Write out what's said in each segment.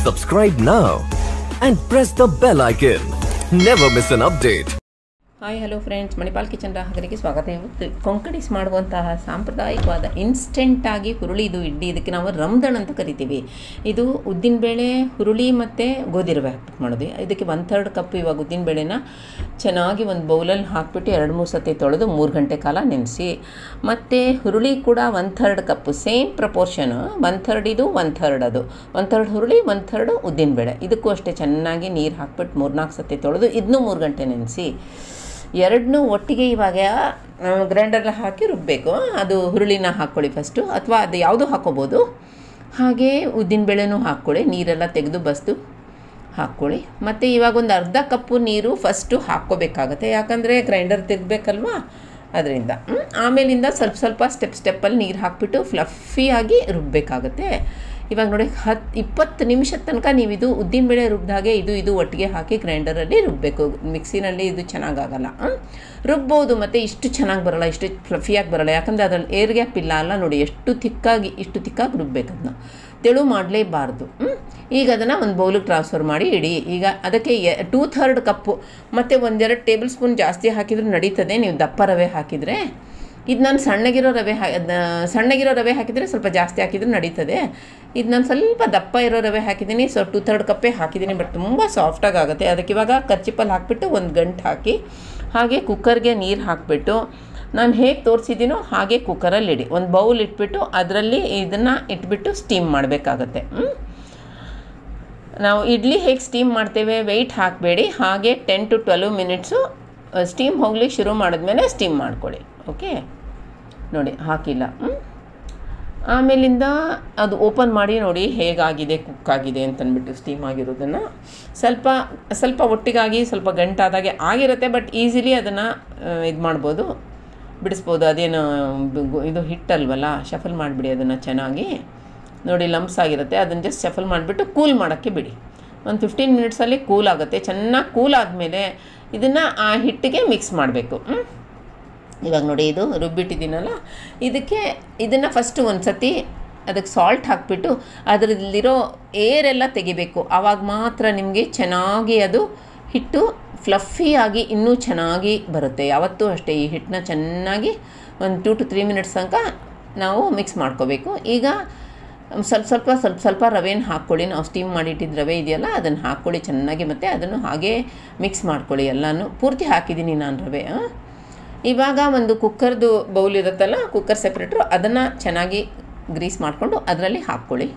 Subscribe now and press the bell icon. Never miss an update. Hi hello friends Manipal kitchen ಗ್ರಾಹಕರಿಗೆ ಸ್ವಾಗತ ಇವತ್ತು ಕೊಂಕಣಿಸ್ ಮಾಡುವಂತಹ ಸಾಂಪ್ರದಾಯಿಕವಾದ ಇನ್ಸ್ಟೆಂಟಾಗಿ ಹುರುಳಿ ಇದು ಇಡ್ಲಿ ಇದಕ್ಕೆ ನಾವು ರಮ್ದಣ್ ಅಂತ ಕರಿತೀವಿ ಇದು ಉದ್ದಿನಬೇಳೆ ಹುರುಳಿ ಮತ್ತು ಗೋಧಿ ರವೆ ಹಾಕ್ಬಿಟ್ಟು ಮಾಡೋದು ಇದಕ್ಕೆ ಒನ್ ಥರ್ಡ್ ಕಪ್ ಇವಾಗ ಉದ್ದಿನಬೇಳೆನ ಚೆನ್ನಾಗಿ ಒಂದು ಬೌಲಲ್ಲಿ ಹಾಕ್ಬಿಟ್ಟು ಎರಡು ಮೂರು ಸತಿ ತೊಳೆದು ಮೂರು ಗಂಟೆ ಕಾಲ ನೆನೆಸಿ ಮತ್ತು ಹುರುಳಿ ಕೂಡ one third cup same proportion one third ಇದು ಒನ್ ಥರ್ಡ್ ಅದು ಒನ್ ಥರ್ಡ್ ಹುರುಳಿ ಒನ್ ಥರ್ಡ್ ಉದ್ದಿನಬೇಳೆ ಇದಕ್ಕೂ ಅಷ್ಟೇ ಚೆನ್ನಾಗಿ ನೀರು ಹಾಕ್ಬಿಟ್ಟು ಮೂರ್ನಾಲ್ಕು ಸತಿ ತೊಳೆದು ಇದನ್ನೂ ಮೂರು ಗಂಟೆ ನೆನೆಸಿ ಎರಡನ್ನೂ ಒಟ್ಟಿಗೆ ಇವಾಗ ಗ್ರೈಂಡರ್ನ ಹಾಕಿ ರುಬ್ಬಬೇಕು ಅದು ಹುರುಳಿನ ಹಾಕ್ಕೊಳ್ಳಿ ಫಸ್ಟು ಅಥವಾ ಅದು ಯಾವುದು ಹಾಕ್ಕೋಬೋದು ಹಾಗೆ ಉದ್ದಿನಬೇಳೆನೂ ಹಾಕ್ಕೊಳ್ಳಿ ನೀರೆಲ್ಲ ತೆಗೆದು ಬಸ್ದು ಹಾಕ್ಕೊಳ್ಳಿ ಮತ್ತು ಇವಾಗ ಒಂದು ಅರ್ಧ ಕಪ್ಪು ನೀರು ಫಸ್ಟು ಹಾಕ್ಕೋಬೇಕಾಗತ್ತೆ ಯಾಕಂದರೆ ಗ್ರೈಂಡರ್ ತೆಗ್ಬೇಕಲ್ವಾ ಅದರಿಂದ ಆಮೇಲಿಂದ ಸ್ವಲ್ಪ ಸ್ವಲ್ಪ ಸ್ಟೆಪ್ ಸ್ಟೆಪ್ಪಲ್ಲಿ ನೀರು ಹಾಕ್ಬಿಟ್ಟು ಫ್ಲಫಿಯಾಗಿ ರುಬ್ಬಬೇಕಾಗತ್ತೆ ಇವಾಗ ನೋಡಿ ಹತ್ತು ಇಪ್ಪತ್ತು ನಿಮಿಷದ ತನಕ ನೀವು ಇದು ಉದ್ದಿನಬೇಳೆ ರುಬ್ಬಿದಾಗೆ ಇದು ಇದು ಒಟ್ಟಿಗೆ ಹಾಕಿ ಗ್ರೈಂಡರಲ್ಲಿ ರುಬ್ಬಬೇಕು ಮಿಕ್ಸಿನಲ್ಲಿ ಇದು ಚೆನ್ನಾಗಾಗಲ್ಲ ರುಬ್ಬೋದು ಮತ್ತು ಇಷ್ಟು ಚೆನ್ನಾಗಿ ಬರೋಲ್ಲ ಇಷ್ಟು ಫ್ಲಫಿಯಾಗಿ ಬರೋಲ್ಲ ಯಾಕಂದರೆ ಅದರಲ್ಲಿ ಏರ್ ಗ್ಯಾಪ್ ಇಲ್ಲ ಅಲ್ಲ ನೋಡಿ ಎಷ್ಟು ತಿಕ್ಕಾಗಿ ಇಷ್ಟು ತಿಕ್ಕಾಗಿ ರುಬ್ಬೇಕು ಅದನ್ನ ತೆಳು ಮಾಡಲೇಬಾರ್ದು ಈಗ ಅದನ್ನು ಒಂದು ಬೌಲಿಗೆ ಟ್ರಾನ್ಸ್ಫರ್ ಮಾಡಿ ಇಡಿ ಈಗ ಅದಕ್ಕೆ ಟೂ ಥರ್ಡ್ ಕಪ್ಪು ಮತ್ತು ಒಂದೆರಡು ಟೇಬಲ್ ಸ್ಪೂನ್ ಜಾಸ್ತಿ ಹಾಕಿದರೂ ನಡೀತದೆ ನೀವು ದಪ್ಪ ರವೆ ಹಾಕಿದರೆ ಇದು ನಾನು ಸಣ್ಣಗಿರೋ ರವೆ ಹಾ ಸಣ್ಣಗಿರೋ ರವೆ ಹಾಕಿದರೆ ಸ್ವಲ್ಪ ಜಾಸ್ತಿ ಹಾಕಿದರೂ ನಡೀತದೆ ಇದು ನಾನು ಸ್ವಲ್ಪ ದಪ್ಪ ಇರೋ ರವೆ ಹಾಕಿದ್ದೀನಿ ಸೊ ಟೂ ಥರ್ಡ್ ಕಪ್ಪೇ ಹಾಕಿದ್ದೀನಿ ಬಟ್ ತುಂಬ ಸಾಫ್ಟಾಗಿ ಆಗುತ್ತೆ ಅದಕ್ಕೆ ಇವಾಗ ಕರ್ಚಿಪಲ್ಲಿ ಹಾಕಿಬಿಟ್ಟು ಒಂದು ಗಂಟು ಹಾಕಿ ಹಾಗೆ ಕುಕ್ಕರ್ಗೆ ನೀರು ಹಾಕಿಬಿಟ್ಟು ನಾನು ಹೇಗೆ ತೋರಿಸಿದ್ದೀನೋ ಹಾಗೆ ಕುಕ್ಕರಲ್ಲಿ ಇಡಿ ಒಂದು ಬೌಲ್ ಇಟ್ಬಿಟ್ಟು ಅದರಲ್ಲಿ ಇದನ್ನು ಇಟ್ಬಿಟ್ಟು ಸ್ಟೀಮ್ ಮಾಡಬೇಕಾಗತ್ತೆ ನಾವು ಇಡ್ಲಿ ಹೇಗೆ ಸ್ಟೀಮ್ ಮಾಡ್ತೇವೆ ವೆಯ್ಟ್ ಹಾಕಬೇಡಿ ಹಾಗೆ ten to twelve minutes steam ಹೋಗ್ಲಿಕ್ಕೆ ಶುರು ಮಾಡಿದ್ಮೇಲೆ ಸ್ಟೀಮ್ ಮಾಡ್ಕೊಳ್ಳಿ ಓಕೆ ನೋಡಿ ಹಾಕಿಲ್ಲ ಆಮೇಲಿಂದ ಅದು ಓಪನ್ ಮಾಡಿ ನೋಡಿ ಹೇಗಾಗಿದೆ ಕುಕ್ ಆಗಿದೆ ಅಂತಂದ್ಬಿಟ್ಟು ಸ್ಟೀಮ್ ಆಗಿರೋದನ್ನು ಸ್ವಲ್ಪ ಸ್ವಲ್ಪ ಒಟ್ಟಿಗಾಗಿ ಸ್ವಲ್ಪ ಗಂಟಾದಾಗೆ ಆಗಿರುತ್ತೆ ಬಟ್ ಈಸಿಲಿ ಅದನ್ನು ಇದು ಮಾಡ್ಬೋದು ಬಿಡಿಸ್ಬೋದು ಅದೇನು ಇದು ಹಿಟ್ಟಲ್ವಲ್ಲ ಶಫಲ್ ಮಾಡಿಬಿಡಿ ಅದನ್ನು ಚೆನ್ನಾಗಿ ನೋಡಿ ಲಂಪ್ಸ್ ಆಗಿರುತ್ತೆ ಅದನ್ನು ಜಸ್ಟ್ ಶಫಲ್ ಮಾಡಿಬಿಟ್ಟು ಕೂಲ್ ಮಾಡೋಕ್ಕೆ ಬಿಡಿ ಒಂದು ಫಿಫ್ಟೀನ್ ಮಿನಿಟ್ಸಲ್ಲಿ ಕೂಲ್ ಆಗುತ್ತೆ ಚೆನ್ನಾಗಿ ಕೂಲ್ ಆದಮೇಲೆ ಇದನ್ನು ಆ ಹಿಟ್ಟಿಗೆ ಮಿಕ್ಸ್ ಮಾಡಬೇಕು ಇವಾಗ ನೋಡಿ ಇದು ರುಬ್ಬಿಟ್ಟಿದ್ದೀನಲ್ಲ ಇದಕ್ಕೆ ಇದನ್ನು ಫಸ್ಟು ಒಂದು ಸತಿ ಅದಕ್ಕೆ ಸಾಲ್ಟ್ ಹಾಕಿಬಿಟ್ಟು ಅದರಲ್ಲಿರೋ ಏರೆಲ್ಲ ತೆಗಿಬೇಕು ಆವಾಗ ಮಾತ್ರ ನಿಮಗೆ ಚೆನ್ನಾಗಿ ಅದು ಹಿಟ್ಟು ಫ್ಲಫಿಯಾಗಿ ಇನ್ನೂ ಚೆನ್ನಾಗಿ ಬರುತ್ತೆ ಯಾವತ್ತೂ ಅಷ್ಟೇ ಈ ಹಿಟ್ಟನ್ನ ಚೆನ್ನಾಗಿ ಒಂದು ಟೂ ಟು ತ್ರೀ ಮಿನಿಟ್ಸ್ ತನಕ ನಾವು ಮಿಕ್ಸ್ ಮಾಡ್ಕೋಬೇಕು ಈಗ ಸ್ವಲ್ಪ ಸ್ವಲ್ಪ ಸ್ವಲ್ಪ ಸ್ವಲ್ಪ ರವೆನ ಹಾಕ್ಕೊಳ್ಳಿ ನಾವು ಸ್ಟೀಮ್ ಮಾಡಿಟ್ಟಿದ್ದು ರವೆ ಇದೆಯಲ್ಲ ಅದನ್ನು ಹಾಕ್ಕೊಳ್ಳಿ ಚೆನ್ನಾಗಿ ಮತ್ತು ಅದನ್ನು ಹಾಗೇ ಮಿಕ್ಸ್ ಮಾಡ್ಕೊಳ್ಳಿ ಎಲ್ಲನೂ ಪೂರ್ತಿ ಹಾಕಿದ್ದೀನಿ ನಾನು ರವೆ ಇವಾಗ ಒಂದು ಕುಕ್ಕರ್ದು ಬೌಲ್ ಇರುತ್ತಲ್ಲ ಕುಕ್ಕರ್ ಸೆಪ್ರೇಟ್ರು ಅದನ್ನು ಚೆನ್ನಾಗಿ ಗ್ರೀಸ್ ಮಾಡಿಕೊಂಡು ಅದರಲ್ಲಿ ಹಾಕ್ಕೊಳ್ಳಿ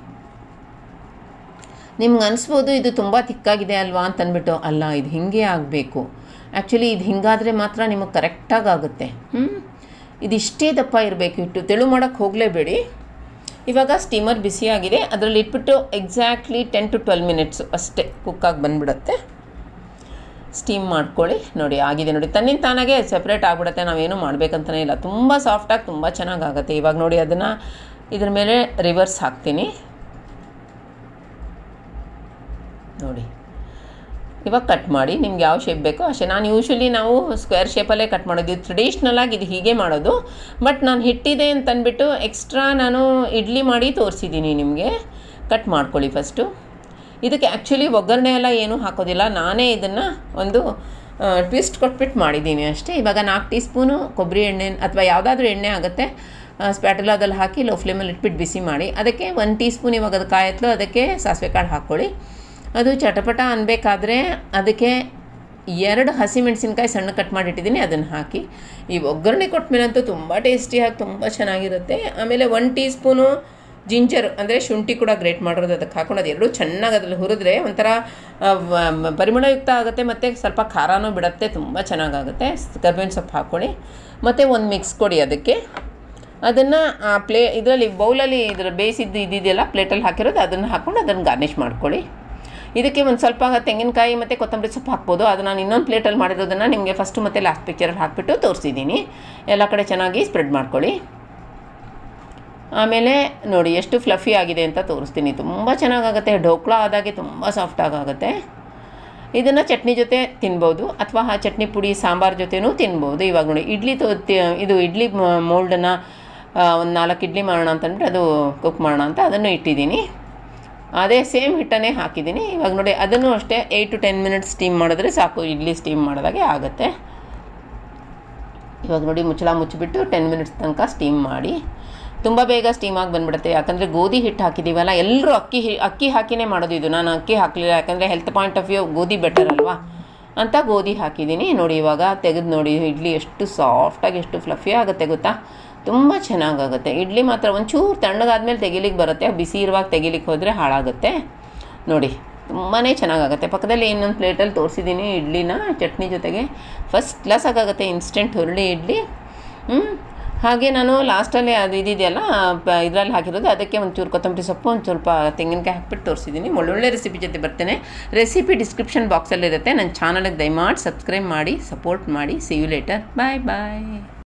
ನಿಮ್ಗೆ ಅನಿಸ್ಬೋದು ಇದು ತುಂಬ ತಿಕ್ಕಾಗಿದೆ ಅಲ್ವಾ ಅಂತಂದ್ಬಿಟ್ಟು ಅಲ್ಲ ಇದು ಹಿಂಗೆ ಆಗಬೇಕು ಆ್ಯಕ್ಚುಲಿ ಇದು ಹಿಂಗಾದರೆ ಮಾತ್ರ ನಿಮಗೆ ಕರೆಕ್ಟಾಗಿ ಆಗುತ್ತೆ ಹ್ಞೂ ಇದಿಷ್ಟೇ ದಪ್ಪ ಇರಬೇಕು ಇಟ್ಟು ತೆಳು ಮಾಡೋಕ್ಕೆ ಹೋಗಲೇಬೇಡಿ ಇವಾಗ ಸ್ಟೀಮರ್ ಬಿಸಿಯಾಗಿದೆ ಅದರಲ್ಲಿ ಇಟ್ಬಿಟ್ಟು exactly ten to twelve minutes ಅಷ್ಟೇ ಕುಕ್ಕಾಗಿ ಬಂದುಬಿಡುತ್ತೆ ಸ್ಟೀಮ್ ಮಾಡ್ಕೊಳ್ಳಿ ನೋಡಿ ಆಗಿದೆ ನೋಡಿ ತನ್ನಿಂದ ತಾನಾಗೆ ಸೆಪ್ರೇಟ್ ಆಗಿಬಿಡುತ್ತೆ ನಾವೇನು ಮಾಡಬೇಕಂತಲೇ ಇಲ್ಲ ತುಂಬ ಸಾಫ್ಟಾಗಿ ತುಂಬ ಚೆನ್ನಾಗಾಗುತ್ತೆ ಇವಾಗ ನೋಡಿ ಅದನ್ನು ಇದ್ರ ಮೇಲೆ ರಿವರ್ಸ್ ಹಾಕ್ತೀನಿ ನೋಡಿ ಇವಾಗ ಕಟ್ ಮಾಡಿ ನಿಮ್ಗೆ ಯಾವ ಶೇಪ್ ಬೇಕೋ ಅಷ್ಟೇ ನಾನು ಯೂಶ್ವಲಿ ನಾವು ಸ್ಕ್ವೇರ್ ಶೇಪಲ್ಲೇ ಕಟ್ ಮಾಡೋದು ಇದು ಟ್ರೆಡಿಷ್ನಲಾಗಿ ಇದು ಹೀಗೆ ಮಾಡೋದು ಬಟ್ ನಾನು ಹಿಟ್ಟಿದೆ ಅಂತಂದ್ಬಿಟ್ಟು ಎಕ್ಸ್ಟ್ರಾ ನಾನು ಇಡ್ಲಿ ಮಾಡಿ ತೋರಿಸಿದ್ದೀನಿ ನಿಮಗೆ ಕಟ್ ಮಾಡ್ಕೊಳ್ಳಿ ಫಸ್ಟು ಇದಕ್ಕೆ ಆ್ಯಕ್ಚುಲಿ ಒಗ್ಗರಣೆ ಎಲ್ಲ ಏನೂ ಹಾಕೋದಿಲ್ಲ ನಾನೇ ಇದನ್ನು ಒಂದು ಟ್ವಿಸ್ಟ್ ಕೊಟ್ಬಿಟ್ಟು ಮಾಡಿದ್ದೀನಿ ಅಷ್ಟೇ ಇವಾಗ ನಾಲ್ಕು ಟೀ ಸ್ಪೂನು ಕೊಬ್ಬರಿ ಎಣ್ಣೆ ಅಥವಾ ಯಾವುದಾದ್ರೂ ಎಣ್ಣೆ ಆಗುತ್ತೆ ಸ್ಪ್ಯಾಟುಲಾದಲ್ಲಿ ಹಾಕಿ ಲೋ ಫ್ಲೇಮಲ್ಲಿ ಇಟ್ಬಿಟ್ಟು ಬಿಸಿ ಮಾಡಿ ಅದಕ್ಕೆ ಒಂದು ಟೀ ಸ್ಪೂನ್ ಇವಾಗ ಅದು ಕಾಯತ್ಲು ಅದಕ್ಕೆ ಸಾಸಿವೆ ಕಾಳು ಹಾಕ್ಕೊಳ್ಳಿ ಅದು ಚಟಪಟ ಅನ್ಬೇಕಾದ್ರೆ ಅದಕ್ಕೆ ಎರಡು ಹಸಿಮೆಣಸಿನ್ಕಾಯಿ ಸಣ್ಣ ಕಟ್ ಮಾಡಿಟ್ಟಿದ್ದೀನಿ ಅದನ್ನು ಹಾಕಿ ಈ ಒಗ್ಗರಣೆ ಕೊಟ್ಟ ಮೇಲಂತೂ ತುಂಬ ಟೇಸ್ಟಿಯಾಗಿ ತುಂಬ ಚೆನ್ನಾಗಿರುತ್ತೆ ಆಮೇಲೆ ಒನ್ ಟೀ ಸ್ಪೂನು ಜಿಂಜರ್ ಅಂದರೆ ಶುಂಠಿ ಕೂಡ ಗ್ರೇಟ್ ಮಾಡಿರೋದು ಅದಕ್ಕೆ ಹಾಕೊಂಡು ಅದು ಎರಡೂ ಚೆನ್ನಾಗಿ ಅದ್ರಲ್ಲಿ ಹುರಿದ್ರೆ ಒಂಥರ ಪರಿಮಳಯುಕ್ತ ಆಗುತ್ತೆ ಮತ್ತು ಸ್ವಲ್ಪ ಖಾರನೂ ಬಿಡುತ್ತೆ ತುಂಬ ಚೆನ್ನಾಗಾಗುತ್ತೆ ಕರ್ಬೇವಿನ ಸೊಪ್ಪು ಹಾಕ್ಕೊಳ್ಳಿ ಮತ್ತು ಒಂದು ಮಿಕ್ಸ್ ಕೊಡಿ ಅದಕ್ಕೆ ಅದನ್ನು ಪ್ಲೇ ಇದರಲ್ಲಿ ಬೌಲಲ್ಲಿ ಇದ್ರ ಬೇಯಿಸಿದ್ದು ಇದಿದೆಯಲ್ಲ ಪ್ಲೇಟಲ್ಲಿ ಹಾಕಿರೋದು ಅದನ್ನು ಹಾಕ್ಕೊಂಡು ಅದನ್ನು ಗಾರ್ನಿಷ್ ಮಾಡ್ಕೊಳ್ಳಿ ಇದಕ್ಕೆ ಒಂದು ಸ್ವಲ್ಪ ತೆಂಗಿನಕಾಯಿ ಮತ್ತು ಕೊತ್ತಂಬರಿ ಸೊಪ್ಪು ಹಾಕ್ಬೋದು ಅದು ನಾನು ಇನ್ನೊಂದು ಪ್ಲೇಟಲ್ಲಿ ಮಾಡಿರೋದನ್ನು ನಿಮಗೆ ಫಸ್ಟು ಮತ್ತು ಲಾಸ್ಟ್ ಪಿಕ್ಚರಲ್ಲಿ ಹಾಕಿಬಿಟ್ಟು ತೋರಿಸಿದ್ದೀನಿ ಎಲ್ಲ ಕಡೆ ಚೆನ್ನಾಗಿ ಸ್ಪ್ರೆಡ್ ಮಾಡ್ಕೊಳ್ಳಿ ಆಮೇಲೆ ನೋಡಿ ಎಷ್ಟು ಫ್ಲಫಿ ಆಗಿದೆ ಅಂತ ತೋರಿಸ್ತೀನಿ ತುಂಬ ಚೆನ್ನಾಗಾಗುತ್ತೆ ಢೋಕ್ಳ ಆದಾಗೆ ತುಂಬ ಸಾಫ್ಟಾಗುತ್ತೆ ಇದನ್ನು ಚಟ್ನಿ ಜೊತೆ ತಿನ್ಬೋದು ಅಥವಾ ಆ ಚಟ್ನಿ ಪುಡಿ ಸಾಂಬಾರು ಜೊತೆನೂ ತಿನ್ಬೋದು ಇವಾಗ ನೋಡಿ ಇಡ್ಲಿ ತೊ ತಿ- ಇದು ಇಡ್ಲಿ ಮೋಲ್ಡನ್ನು ಒಂದು ನಾಲ್ಕು ಇಡ್ಲಿ ಮಾಡೋಣ ಅಂತಂದ್ಬಿಟ್ಟು ಅದು ಕುಕ್ ಮಾಡೋಣ ಅಂತ ಅದನ್ನು ಇಟ್ಟಿದ್ದೀನಿ ಅದೇ ಸೇಮ್ ಹಿಟ್ಟನ್ನೇ ಹಾಕಿದ್ದೀನಿ ಇವಾಗ ನೋಡಿ ಅದನ್ನು ಅಷ್ಟೇ eight to ten minutes steam ಮಾಡಿದ್ರೆ ಸಾಕು ಇಡ್ಲಿ ಸ್ಟೀಮ್ ಮಾಡಿದಾಗೆ ಆಗುತ್ತೆ ಇವಾಗ ನೋಡಿ ಮುಚ್ಚಳ ಮುಚ್ಚಿಬಿಟ್ಟು ಟೆನ್ ಮಿನಿಟ್ಸ್ ತನಕ ಸ್ಟೀಮ್ ಮಾಡಿ ತುಂಬ ಬೇಗ ಸ್ಟೀಮ್ ಆಗಿ ಬಂದ್ಬಿಡುತ್ತೆ ಯಾಕಂದರೆ ಗೋಧಿ ಹಿಟ್ಟು ಹಾಕಿದ್ದೀವಲ್ಲ ಎಲ್ಲರೂ ಅಕ್ಕಿ ಹಿ ಅಕ್ಕಿ ಹಾಕಿನೇ ಮಾಡೋದು ಇದು ನಾನು ಅಕ್ಕಿ ಹಾಕಲಿಲ್ಲ ಯಾಕಂದರೆ ಹೆಲ್ತ್ ಪಾಯಿಂಟ್ ಆಫ್ ವ್ಯೂ ಗೋಧಿ ಬೆಟರ್ ಅಲ್ವಾ ಅಂತ ಗೋಧಿ ಹಾಕಿದ್ದೀನಿ ನೋಡಿ ಇವಾಗ ತೆಗೆದು ನೋಡಿ ಇಡ್ಲಿ ಎಷ್ಟು ಸಾಫ್ಟಾಗಿ ಎಷ್ಟು ಫ್ಲಫಿ ಆಗುತ್ತೆ ಗೊತ್ತಾ ತುಂಬ ಚೆನ್ನಾಗಾಗುತ್ತೆ ಇಡ್ಲಿ ಮಾತ್ರ ಒಂಚೂರು ತಣ್ಣಗಾದ್ಮೇಲೆ ತೆಗಿಲಿಕ್ಕೆ ಬರುತ್ತೆ ಬಿಸಿ ಇರುವಾಗ ತೆಗಿಲಿಕ್ಕೆ ಹೋದರೆ ಹಾಳಾಗುತ್ತೆ ನೋಡಿ ತುಂಬಾ ಚೆನ್ನಾಗಾಗುತ್ತೆ ಪಕ್ಕದಲ್ಲಿ ಇನ್ನೊಂದು ಪ್ಲೇಟಲ್ಲಿ ತೋರಿಸಿದ್ದೀನಿ ಇಡ್ಲಿನ ಚಟ್ನಿ ಜೊತೆಗೆ ಫಸ್ಟ್ ಕ್ಲಾಸ್ ಆಗಾಗುತ್ತೆ ಇನ್ಸ್ಟೆಂಟ್ ಹುರುಳಿ ಇಡ್ಲಿ ಹ್ಞೂ ಹಾಗೆ ನಾನು ಲಾಸ್ಟಲ್ಲಿ ಅದು ಇದಿದೆಯಲ್ಲ ಇದರಲ್ಲಿ ಹಾಕಿರೋದು ಅದಕ್ಕೆ ಒಂಚೂರು ಕೊತ್ತಂಬರಿ ಸೊಪ್ಪು ಒಂದು ಸ್ವಲ್ಪ ತೆಂಗಿನಕಾಯಿ ಹಾಕ್ಬಿಟ್ಟು ತೋರಿಸಿದ್ದೀನಿ ಒಳ್ಳೊಳ್ಳೆ ರೆಸಿಪಿ ಜೊತೆ ಬರ್ತೇನೆ ರೆಸಿಪಿ ಡಿಸ್ಕ್ರಿಪ್ಷನ್ ಬಾಕ್ಸಲ್ಲಿರುತ್ತೆ ನನ್ನ ಚಾನಲ್ಗೆ ದಯಮಾಡಿ ಸಬ್ಸ್ಕ್ರೈಬ್ ಮಾಡಿ ಸಪೋರ್ಟ್ ಮಾಡಿ see you later bye bye